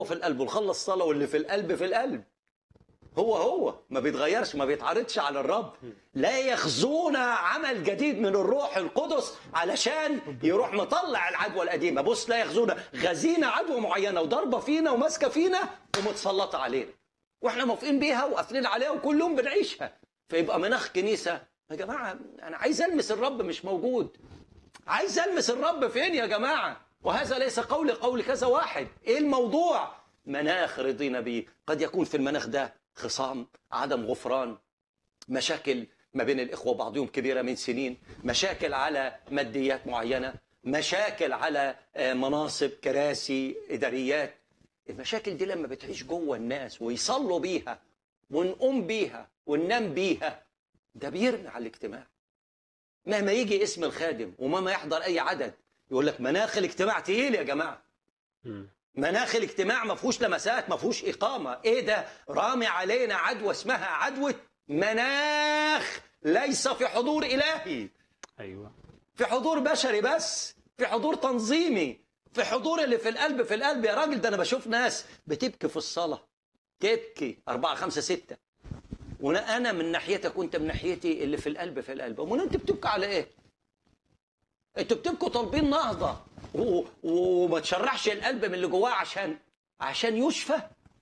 في القلب ونخلص صلاة واللي في القلب في القلب هو هو ما بيتغيرش ما بيتعرضش على الرب لا يخزونا عمل جديد من الروح القدس علشان يروح مطلع العدوى القديمة بص لا يخزونا غزينا عدوى معينة وضربة فينا وماسكة فينا ومتسلطة علينا واحنا موافقين بيها وقافلين عليها وكل يوم بنعيشها فيبقى مناخ كنيسة يا جماعة أنا عايز ألمس الرب مش موجود عايز ألمس الرب فين يا جماعة وهذا ليس قولي قول كذا واحد ايه الموضوع مناخ رضينا بيه قد يكون في المناخ ده خصام عدم غفران مشاكل ما بين الإخوة بعضهم كبيرة من سنين مشاكل على ماديات معينة مشاكل على آه، مناصب كراسي إداريات المشاكل دي لما بتعيش جوه الناس ويصلوا بيها ونقوم بيها وننام بيها ده بيرمي على الاجتماع مهما يجي اسم الخادم ومهما يحضر أي عدد يقول لك مناخ الاجتماع تقيل يا جماعة مناخ الاجتماع ما فيهوش لمسات ما فيهوش إقامة إيه ده رامي علينا عدوى اسمها عدوى مناخ ليس في حضور إلهي ايوه في حضور بشري بس في حضور تنظيمي في حضور اللي في القلب في القلب يا راجل ده أنا بشوف ناس بتبكي في الصلاة تبكي أربعة خمسة ستة وأنا أنا من ناحيتك وأنت من ناحيتي اللي في القلب في القلب أمال أنت بتبكي على إيه؟ أنتوا بتبكوا طالبين نهضة و- وما تشرحش القلب من اللي جواه عشان عشان يشفى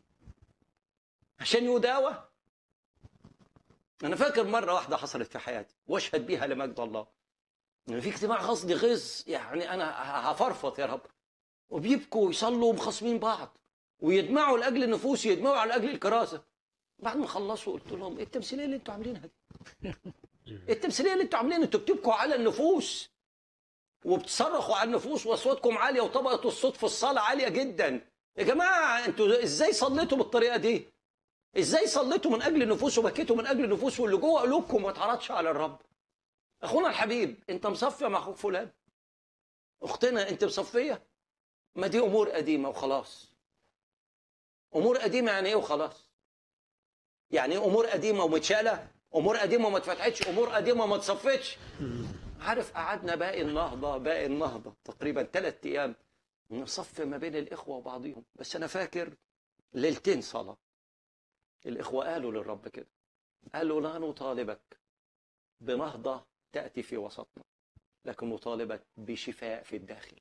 عشان يداوى انا فاكر مره واحده حصلت في حياتي واشهد بيها لمجد الله ان في اجتماع قصدي غز يعني انا هفرفط يا رب وبيبكوا ويصلوا ومخاصمين بعض ويدمعوا لاجل النفوس يدمعوا على اجل الكراسه بعد ما خلصوا قلت لهم ايه التمثيليه اللي انتوا عاملينها دي؟ إيه التمثيليه اللي انتوا عاملينها انتوا بتبكوا على النفوس وبتصرخوا على النفوس واصواتكم عاليه وطبقه الصوت في الصلاه عاليه جدا يا جماعه انتوا ازاي صليتوا بالطريقه دي؟ ازاي صليتوا من اجل النفوس وبكيتوا من اجل النفوس واللي جوه قلوبكم ما اتعرضش على الرب اخونا الحبيب انت مصفي مع اخوك فلان اختنا انت مصفيه ما دي امور قديمه وخلاص امور قديمه يعني ايه وخلاص يعني ايه امور قديمه ومتشاله امور قديمه وما اتفتحتش امور قديمه وما اتصفتش عارف قعدنا باقي النهضه باقي النهضه تقريبا ثلاث ايام نصف ما بين الاخوه وبعضهم بس انا فاكر ليلتين صلاه الإخوة قالوا للرب كده قالوا لا نطالبك بنهضة تأتي في وسطنا لكن نطالبك بشفاء في الداخل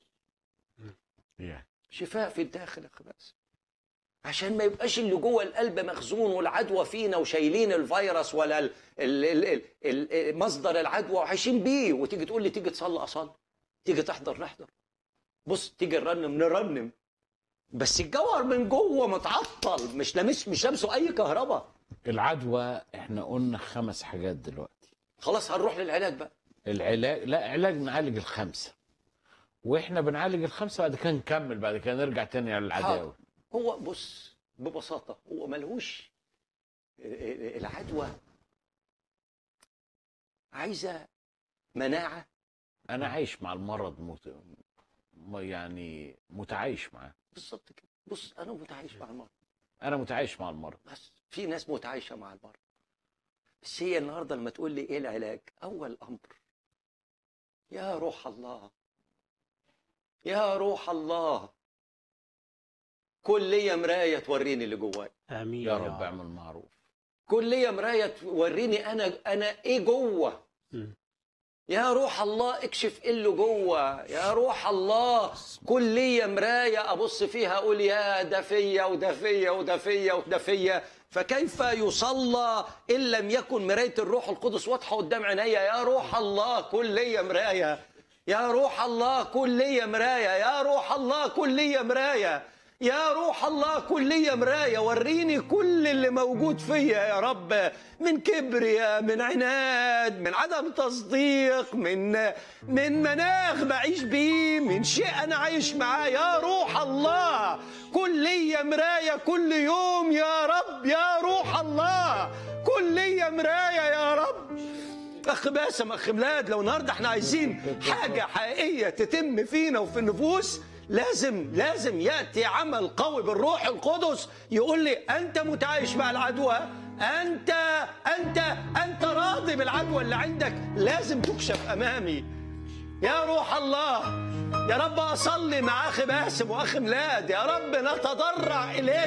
شفاء في الداخل يا أخي بس عشان ما يبقاش اللي جوه القلب مخزون والعدوى فينا وشايلين الفيروس ولا ال ال ال ال ال مصدر العدوى وعايشين بيه وتيجي تقول لي تيجي تصلي أصلي تيجي تحضر نحضر بص تيجي نرنم نرنم بس الجوهر من جوه متعطل مش لامس مش لامسه اي كهرباء العدوى احنا قلنا خمس حاجات دلوقتي خلاص هنروح للعلاج بقى العلاج لا علاج نعالج الخمسه واحنا بنعالج الخمسه بعد كده نكمل بعد كده نرجع تاني على العداوه هو بص ببساطه هو ملهوش العدوى عايزه مناعه انا عايش مع المرض مت... م- يعني متعايش معاه بالظبط كده بص انا متعايش مع المرض انا متعايش مع المرض بس في ناس متعايشه مع المرض بس هي النهارده لما تقول لي ايه العلاج اول امر يا روح الله يا روح الله كل ليا مرايه توريني اللي جواي امين يا رب اعمل معروف كل ليا مرايه توريني انا انا ايه جوه مم. يا روح الله اكشف ايه اللي جوه يا روح الله كل ليا مرايه ابص فيها اقول يا ده فيا وده فيا وده فيا وده فيا فكيف يصلى ان لم يكن مرايه الروح القدس واضحه قدام عينيا يا روح الله كل ليا مرايه يا روح الله كل ليا مرايه يا روح الله كل ليا مرايه يا روح الله كل ليا مرايه وريني كل اللي موجود فيا يا رب من كبرياء من عناد من عدم تصديق من من مناخ بعيش بيه من شيء انا عايش معاه يا روح الله كل ليا مرايه كل يوم يا رب يا روح الله كل ليا مرايه يا رب اخ باسم اخ ميلاد لو النهارده احنا عايزين حاجه حقيقيه تتم فينا وفي النفوس لازم لازم ياتي عمل قوي بالروح القدس يقول لي انت متعايش مع العدوى انت انت انت راضي بالعدوى اللي عندك لازم تكشف امامي يا روح الله يا رب أصلي مع أخي باسم وأخي ميلاد يا رب نتضرع إليك